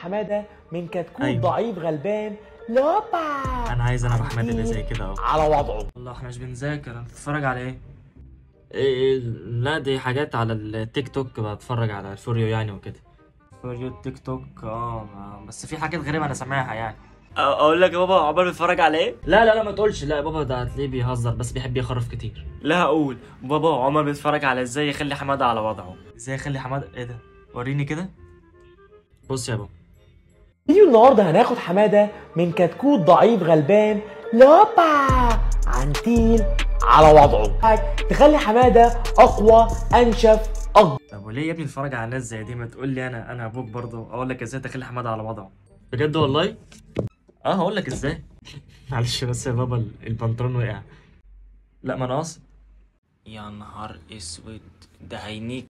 حماده من كتكوت أيوة. ضعيف غلبان لوبا انا عايز انا بحماد اللي زي كده اهو على وضعه والله احنا مش بنذاكر انت بتتفرج على ايه؟ إيه لا دي حاجات على التيك توك بتفرج على الفوريو يعني وكده فوريو التيك توك اه ما- بس في حاجات غريبة انا سامعها يعني اقول لك يا بابا عقبال بيتفرج على ايه؟ لا لا لا ما تقولش لا يا بابا ده هتلاقيه بيهزر بس بيحب يخرف كتير لا هقول بابا عمر بيتفرج على ازاي يخلي حماده على وضعه ازاي يخلي حماده ايه ده؟ وريني كده بص يا بابا فيديو النهارده هناخد حماده من كتكوت ضعيف غلبان لوبا عنتيل على وضعه تخلي حماده اقوى انشف اكبر طب وليه يا ابني تتفرج على ناس زي دي ما تقول لي انا انا ابوك برضه اقول لك ازاي تخلي حماده على وضعه بجد والله اه هقول لك ازاي معلش بس يا بابا ال- البنطلون وقع لا ما انا قاصد يا نهار اسود ده هينيك